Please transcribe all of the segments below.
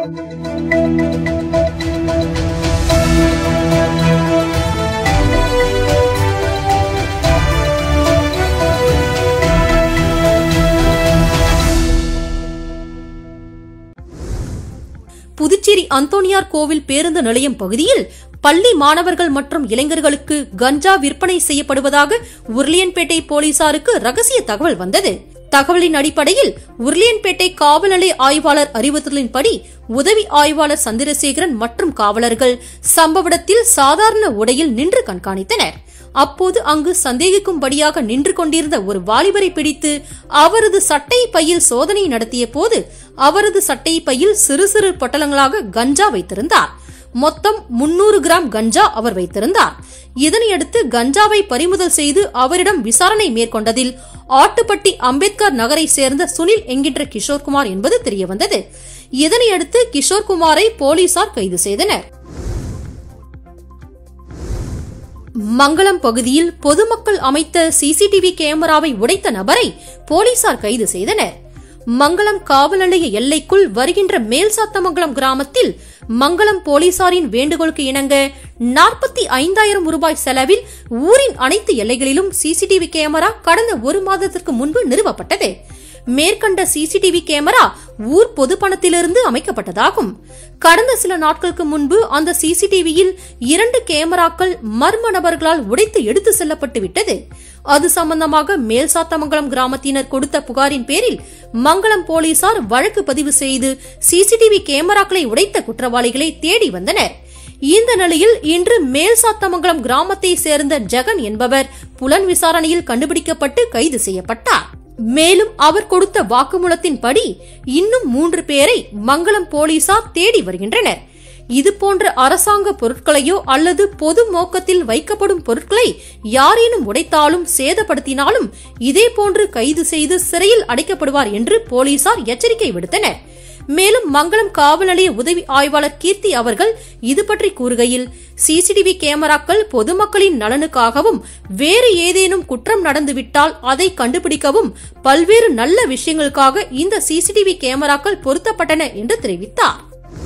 புதுச்சேரி அந்தோனியார் கோவில் பேருந்து நிலையம் பகுதியில் பள்ளி மாணவர்கள் மற்றும் இளைஞர்களுக்கு கஞ்சா விற்பனை செய்யப்படுவதாக உருளியன்பேட்டை போலீசாருக்கு ரகசிய தகவல் வந்தது தகவலின் அடிப்படையில் உருளியன்பேட்டை காவல் நிலைய ஆய்வாளர் அறிவுறுத்தலின்படி உதவி ஆய்வாளர் சந்திரசேகரன் மற்றும் காவலர்கள் சம்பவ இடத்தில் சாதாரண உடையில் நின்று கண்காணித்தனர் அப்போது அங்கு சந்தேகிக்கும்படியாக நின்று கொண்டிருந்த ஒரு வாலிபரை பிடித்து அவரது சட்டை பையில் சோதனை நடத்திய போது அவரது சட்டை பையில் சிறு சிறு பொட்டலங்களாக கஞ்சா வைத்திருந்தார் மொத்தம் முன்னூறு கிராம் கஞ்சா அவர் வைத்திருந்தார் இதனையடுத்து கஞ்சாவை பறிமுதல் செய்து அவரிடம் விசாரணை மேற்கொண்டதில் ஆட்டுப்பட்டி அம்பேத்கர் நகரை சேர்ந்த சுனில் என்கின்ற கிஷோர்குமார் என்பது தெரியவந்தது இதனையடுத்து கிஷோர்குமாரை போலீசார் கைது செய்தனர் மங்களம் பகுதியில் பொதுமக்கள் அமைத்த சிசிடிவி கேமராவை உடைத்த நபரை போலீசார் கைது செய்தனர் மங்களம் காவல் நிலைய எல்லைக்குள் வருகின்ற மேல்சாத்தமங்கலம் கிராமத்தில் மங்களம் போலீசாரின் வேண்டுகோளுக்கு இணங்க நாற்பத்தி ஐந்தாயிரம் ரூபாய் செலவில் ஊரின் அனைத்து எல்லைகளிலும் சிசிடிவி கேமரா கடந்த ஒரு மாதத்திற்கு முன்பு நிறுவப்பட்டது மேற்கண்ட சிசிடிவி கேமரா ஊர் பொது பணத்திலிருந்து அமைக்கப்பட்டதாகும் கடந்த சில நாட்களுக்கு முன்பு அந்த சிசிடிவியில் இரண்டு கேமராக்கள் மர்ம நபர்களால் உடைத்து எடுத்து செல்லப்பட்டு விட்டது அது சம்பந்தமாக மேல்சாத்தமங்கலம் கிராமத்தினர் கொடுத்த புகாரின் பேரில் மங்களம் போலீசார் வழக்கு பதிவு செய்து சிசிடிவி கேமராக்களை உடைத்த குற்றவாளிகளை தேடி வந்தனர் இந்த நிலையில் இன்று மேல்சாத்தமங்கலம் கிராமத்தை சேர்ந்த ஜெகன் என்பவர் புலன் விசாரணையில் கண்டுபிடிக்கப்பட்டு கைது செய்யப்பட்டார் மேலும் அவர் கொடுத்த வாக்குமூலத்தின்படி இன்னும் மூன்று பேரை மங்களம் போலீசார் தேடி வருகின்றனர் இதுபோன்ற அரசாங்க பொருட்களையோ அல்லது பொது நோக்கத்தில் வைக்கப்படும் பொருட்களை யாரேனும் உடைத்தாலும் சேதப்படுத்தினாலும் இதேபோன்று கைது செய்து சிறையில் அடைக்கப்படுவார் என்று போலீசார் எச்சரிக்கை விடுத்தனர் மேலும் மங்களம் காவல் நிலைய உதவி ஆய்வாளர் கீர்த்தி அவர்கள் இது பற்றி கூறுகையில் சிசிடிவி கேமராக்கள் பொதுமக்களின் நலனுக்காகவும் வேறு ஏதேனும் குற்றம் நடந்துவிட்டால் அதை கண்டுபிடிக்கவும் பல்வேறு நல்ல விஷயங்களுக்காக இந்த சிசிடிவி கேமராக்கள் பொருத்தப்பட்டன என்று தெரிவித்தார்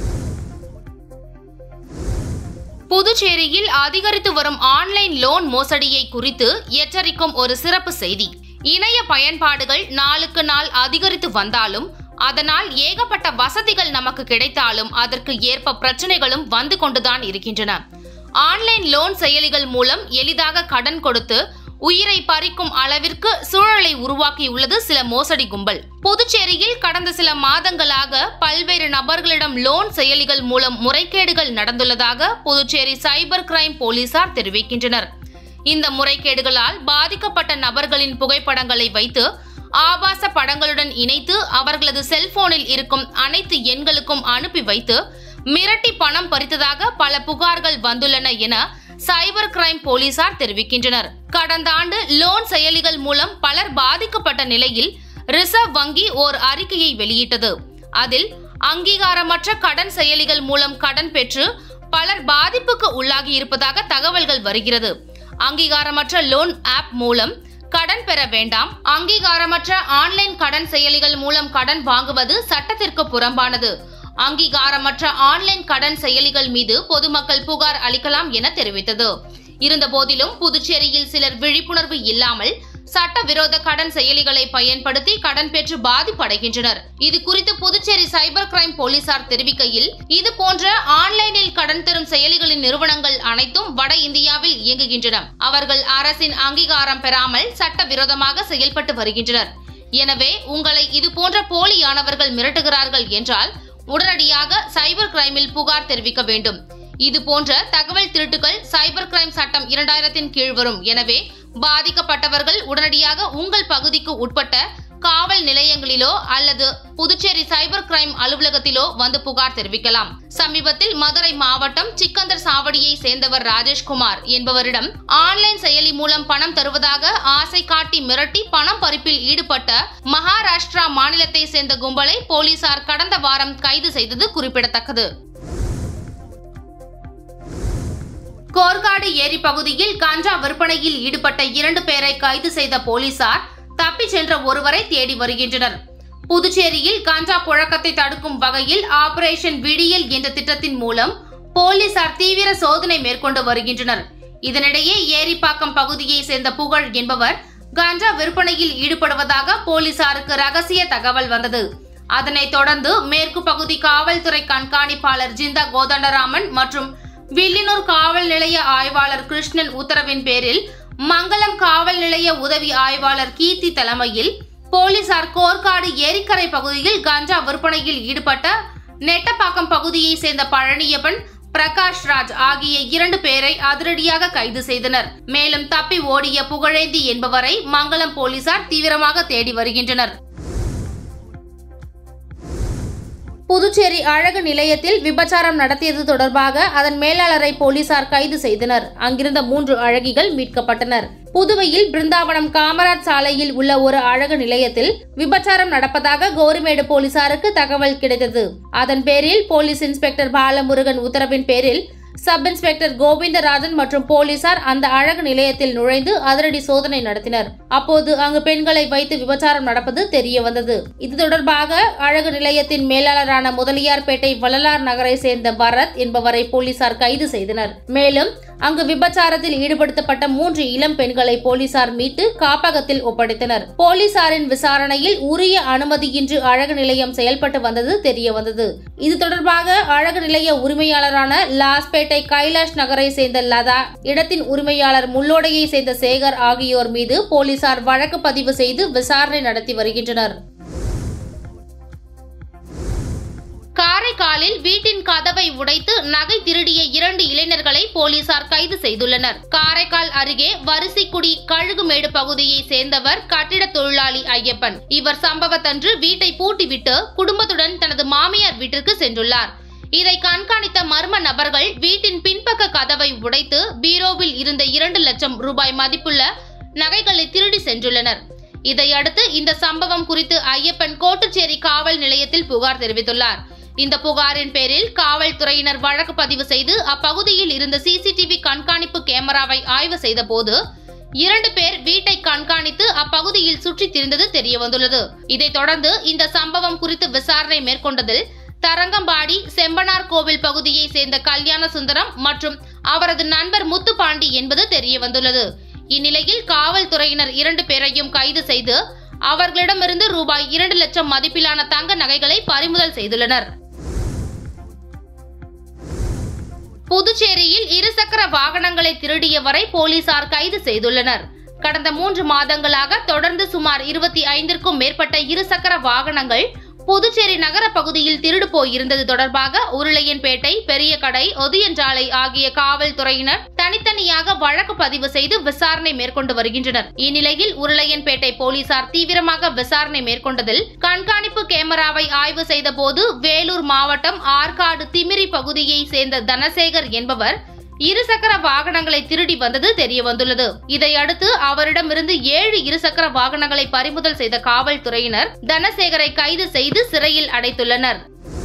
புதுச்சேரியில் அதிகரித்து வரும் ஆன்லைன் லோன் மோசடியை குறித்து எச்சரிக்கும் ஒரு சிறப்பு செய்தி இணைய பயன்பாடுகள் நாளுக்கு நாள் அதிகரித்து வந்தாலும் அதனால் ஏகப்பட்ட வசதிகள் நமக்கு கிடைத்தாலும் அதற்கு ஏற்ப பிரச்சனைகளும் வந்து கொண்டுதான் இருக்கின்றன ஆன்லைன் லோன் செயலிகள் மூலம் எளிதாக கடன் கொடுத்து உயிரை பறிக்கும் அளவிற்கு சூழலை உருவாக்கியுள்ளது சில மோசடி கும்பல் புதுச்சேரியில் கடந்த சில மாதங்களாக பல்வேறு நபர்களிடம் லோன் செயலிகள் மூலம் முறைகேடுகள் நடந்துள்ளதாக புதுச்சேரி சைபர் கிரைம் போலீசார் தெரிவிக்கின்றனர் இந்த முறைகேடுகளால் பாதிக்கப்பட்ட நபர்களின் புகைப்படங்களை வைத்து ஆபாச படங்களுடன் இணைத்து அவர்களது செல்போனில் இருக்கும் அனைத்து எண்களுக்கும் அனுப்பி வைத்து மிரட்டி பணம் பறித்ததாக பல புகார்கள் வந்துள்ளன என சைபர் கிரைம் போலீசார் தெரிவிக்கின்றனர் கடந்த ஆண்டு லோன் செயலிகள் மூலம் பலர் பாதிக்கப்பட்ட நிலையில் ரிசர்வ் வங்கி ஓர் அறிக்கையை வெளியிட்டது அதில் அங்கீகாரமற்ற கடன் செயலிகள் மூலம் கடன் பெற்று பலர் பாதிப்புக்கு உள்ளாகி இருப்பதாக தகவல்கள் வருகிறது அங்கீகாரமற்ற லோன் ஆப் மூலம் கடன் பெற வேண்டாம் அங்கீகாரமற்ற ஆன்லைன் கடன் செயலிகள் மூலம் கடன் வாங்குவது சட்டத்திற்கு புறம்பானது அங்கீகாரமற்ற ஆன்லைன் கடன் செயலிகள் மீது பொதுமக்கள் புகார் அளிக்கலாம் என தெரிவித்தது இருந்தபோதிலும் புதுச்சேரியில் சிலர் விழிப்புணர்வு இல்லாமல் சட்டவிரோத கடன் செயலிகளை பயன்படுத்தி கடன் பெற்று பாதிப்படைகின்றனர் இது குறித்து புதுச்சேரி சைபர் கிரைம் போலீசார் தெரிவிக்கையில் இது போன்ற ஆன்லைனில் கடன் தரும் செயலிகளின் நிறுவனங்கள் அனைத்தும் வட இந்தியாவில் இயங்குகின்றன அவர்கள் அரசின் அங்கீகாரம் பெறாமல் சட்டவிரோதமாக செயல்பட்டு வருகின்றனர் எனவே உங்களை இது போன்ற போலியானவர்கள் மிரட்டுகிறார்கள் என்றால் உடனடியாக சைபர் கிரைமில் புகார் தெரிவிக்க வேண்டும் இது போன்ற தகவல் திருட்டுகள் சைபர் கிரைம் சட்டம் இரண்டாயிரத்தின் கீழ் வரும் எனவே பாதிக்கப்பட்டவர்கள் உடனடியாக உங்கள் பகுதிக்கு உட்பட்ட காவல் நிலையங்களிலோ அல்லது புதுச்சேரி சைபர் கிரைம் அலுவலகத்திலோ வந்து புகார் தெரிவிக்கலாம் சமீபத்தில் மதுரை மாவட்டம் சிக்கந்தர் சாவடியை சேர்ந்தவர் ராஜேஷ்குமார் என்பவரிடம் ஆன்லைன் செயலி மூலம் பணம் தருவதாக ஆசை காட்டி மிரட்டி பணம் பறிப்பில் ஈடுபட்ட மகாராஷ்டிரா மாநிலத்தை சேர்ந்த கும்பலை போலீசார் கடந்த வாரம் கைது செய்தது குறிப்பிடத்தக்கது கோர்காடு ஏரி பகுதியில் கஞ்சா விற்பனையில் ஈடுபட்ட இரண்டு பேரை கைது செய்த போலீசார் தப்பிச் சென்ற ஒருவரை தேடி வருகின்றனர் புதுச்சேரியில் கஞ்சா புழக்கத்தை தடுக்கும் வகையில் ஆபரேஷன் விடியல் என்ற திட்டத்தின் மூலம் போலீசார் தீவிர சோதனை மேற்கொண்டு வருகின்றனர் இதனிடையே ஏரிப்பாக்கம் பகுதியை சேர்ந்த புகழ் என்பவர் கஞ்சா விற்பனையில் ஈடுபடுவதாக போலீசாருக்கு ரகசிய தகவல் வந்தது அதனைத் தொடர்ந்து மேற்கு பகுதி காவல்துறை கண்காணிப்பாளர் ஜிந்தா கோதண்டராமன் மற்றும் வில்லியனூர் காவல் நிலைய ஆய்வாளர் கிருஷ்ணன் உத்தரவின் பேரில் மங்களம் காவல் நிலைய உதவி ஆய்வாளர் கீர்த்தி தலைமையில் போலீசார் கோர்க்காடு ஏரிக்கரை பகுதியில் கஞ்சா விற்பனையில் ஈடுபட்ட நெட்டப்பாக்கம் பகுதியை சேர்ந்த பழனியப்பன் பிரகாஷ் ராஜ் ஆகிய இரண்டு பேரை அதிரடியாக கைது செய்தனர் மேலும் தப்பி ஓடிய புகழேந்தி என்பவரை மங்களம் போலீசார் தீவிரமாக தேடி வருகின்றனர் புதுச்சேரி அழகு நிலையத்தில் விபச்சாரம் நடத்தியது தொடர்பாக அதன் மேலாளரை போலீசார் கைது செய்தனர் அங்கிருந்த மூன்று அழகிகள் மீட்கப்பட்டனர் புதுவையில் பிருந்தாவனம் காமராஜ் சாலையில் உள்ள ஒரு அழகு நிலையத்தில் விபச்சாரம் நடப்பதாக கோரிமேடு போலீசாருக்கு தகவல் கிடைத்தது அதன் பேரில் போலீஸ் இன்ஸ்பெக்டர் பாலமுருகன் உத்தரவின் பேரில் சப் இன்ஸ்பெக்டர் கோவிந்தராஜன் மற்றும் போலீசார் அந்த அழகு நிலையத்தில் நுழைந்து அதிரடி சோதனை நடத்தினர் அப்போது அங்கு பெண்களை வைத்து விபச்சாரம் நடப்பது தெரிய வந்தது இது தொடர்பாக அழகு நிலையத்தின் மேலாளரான முதலியார்பேட்டை வள்ளலார் நகரை சேர்ந்த பரத் என்பவரை போலீசார் கைது செய்தனர் மேலும் அங்கு விபச்சாரத்தில் ஈடுபடுத்தப்பட்ட மூன்று இளம் பெண்களை போலீசார் மீட்டு காப்பகத்தில் ஒப்படைத்தனர் போலீசாரின் விசாரணையில் உரிய அனுமதியின்றி அழகு நிலையம் செயல்பட்டு வந்தது தெரிய வந்தது இது தொடர்பாக அழகு நிலைய உரிமையாளரான லாஸ்பேட்டை கைலாஷ் நகரை சேர்ந்த லதா இடத்தின் உரிமையாளர் முள்ளோடையை சேர்ந்த சேகர் ஆகியோர் மீது போலீசார் வழக்கு பதிவு செய்து விசாரணை நடத்தி வருகின்றனர் காரைக்காலில் வீட்டின் கதவை உடைத்து நகை திருடிய இரண்டு இளைஞர்களை போலீசார் கைது செய்துள்ளனர் காரைக்கால் அருகே வரிசைக்குடி கழுகுமேடு பகுதியை சேர்ந்தவர் கட்டிட தொழிலாளி ஐயப்பன் இவர் சம்பவத்தன்று வீட்டை பூட்டிவிட்டு குடும்பத்துடன் தனது மாமியார் வீட்டிற்கு சென்றுள்ளார் இதை கண்காணித்த மர்ம நபர்கள் வீட்டின் பின்பக்க கதவை உடைத்து பீரோவில் இருந்த இரண்டு லட்சம் ரூபாய் மதிப்புள்ள நகைகளை திருடி சென்றுள்ளனர் இதையடுத்து இந்த சம்பவம் குறித்து ஐயப்பன் கோட்டுச்சேரி காவல் நிலையத்தில் புகார் தெரிவித்துள்ளார் இந்த புகாரின் பேரில் காவல்துறையினர் வழக்கு பதிவு செய்து அப்பகுதியில் இருந்த சிசிடிவி கண்காணிப்பு கேமராவை ஆய்வு செய்தபோது இரண்டு பேர் வீட்டை கண்காணித்து அப்பகுதியில் சுற்றித் திரிந்தது தெரிய வந்துள்ளது இதைத் தொடர்ந்து இந்த சம்பவம் குறித்து விசாரணை மேற்கொண்டதில் தரங்கம்பாடி செம்பனார் கோவில் பகுதியை சேர்ந்த கல்யாண சுந்தரம் மற்றும் அவரது நண்பர் முத்துப்பாண்டி என்பது தெரிய வந்துள்ளது இந்நிலையில் காவல்துறையினர் இரண்டு பேரையும் கைது செய்து அவர்களிடமிருந்து ரூபாய் இரண்டு லட்சம் மதிப்பிலான தங்க நகைகளை பறிமுதல் செய்துள்ளனர் புதுச்சேரியில் இருசக்கர வாகனங்களை திருடியவரை போலீசார் கைது செய்துள்ளனர் கடந்த மூன்று மாதங்களாக தொடர்ந்து சுமார் இருபத்தி ஐந்திற்கும் மேற்பட்ட இருசக்கர வாகனங்கள் புதுச்சேரி நகர பகுதியில் திருடு போயிருந்தது தொடர்பாக உருளையன்பேட்டை பெரிய கடை ஒதியஞ்சாலை ஆகிய காவல்துறையினர் தனித்தனியாக வழக்கு பதிவு செய்து விசாரணை மேற்கொண்டு வருகின்றனர் இந்நிலையில் உருளையன்பேட்டை போலீசார் தீவிரமாக விசாரணை மேற்கொண்டதில் கண்காணிப்பு கேமராவை ஆய்வு செய்தபோது வேலூர் மாவட்டம் ஆற்காடு திமிரி பகுதியை சேர்ந்த தனசேகர் என்பவர் இருசக்கர வாகனங்களை திருடி வந்தது தெரிய வந்துள்ளது இதையடுத்து அவரிடமிருந்து ஏழு இருசக்கர வாகனங்களை பறிமுதல் செய்த காவல்துறையினர் தனசேகரை கைது செய்து சிறையில் அடைத்துள்ளனர்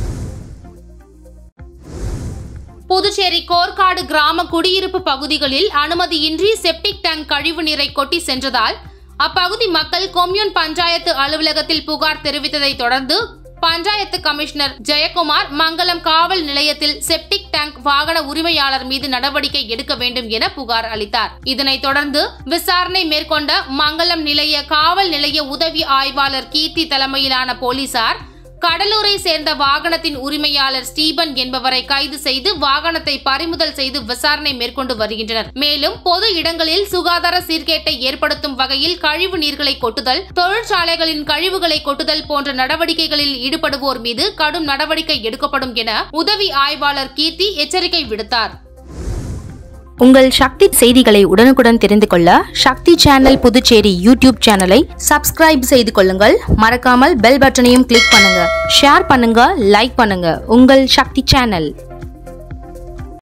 புதுச்சேரி கோர்க்காடு கிராம குடியிருப்பு பகுதிகளில் அனுமதியின்றி செப்டிக் டேங்க் கழிவு நீரை கொட்டி சென்றதால் அப்பகுதி மக்கள் கொம்யூன் பஞ்சாயத்து அலுவலகத்தில் புகார் தெரிவித்ததை தொடர்ந்து பஞ்சாயத்து கமிஷனர் ஜெயக்குமார் மங்கலம் காவல் நிலையத்தில் செப்டிக் டேங்க் வாகன உரிமையாளர் மீது நடவடிக்கை எடுக்க வேண்டும் என புகார் அளித்தார் இதனைத் தொடர்ந்து விசாரணை மேற்கொண்ட மங்கலம் நிலைய காவல் நிலைய உதவி ஆய்வாளர் கீர்த்தி தலைமையிலான போலீசார் கடலூரை சேர்ந்த வாகனத்தின் உரிமையாளர் ஸ்டீபன் என்பவரை கைது செய்து வாகனத்தை பறிமுதல் செய்து விசாரணை மேற்கொண்டு வருகின்றனர் மேலும் பொது இடங்களில் சுகாதார சீர்கேட்டை ஏற்படுத்தும் வகையில் கழிவு நீர்களை கொட்டுதல் தொழிற்சாலைகளின் கழிவுகளை கொட்டுதல் போன்ற நடவடிக்கைகளில் ஈடுபடுவோர் மீது கடும் நடவடிக்கை எடுக்கப்படும் என உதவி ஆய்வாளர் கீர்த்தி எச்சரிக்கை விடுத்தார் உங்கள் சக்தி செய்திகளை உடனுக்குடன் தெரிந்து கொள்ள சக்தி சேனல் புதுச்சேரி யூடியூப் சேனலை சப்ஸ்கிரைப் செய்து கொள்ளுங்கள் மறக்காமல் பெல் பட்டனையும் கிளிக் பண்ணுங்க ஷேர் பண்ணுங்க லைக் பண்ணுங்க உங்கள் சக்தி சேனல்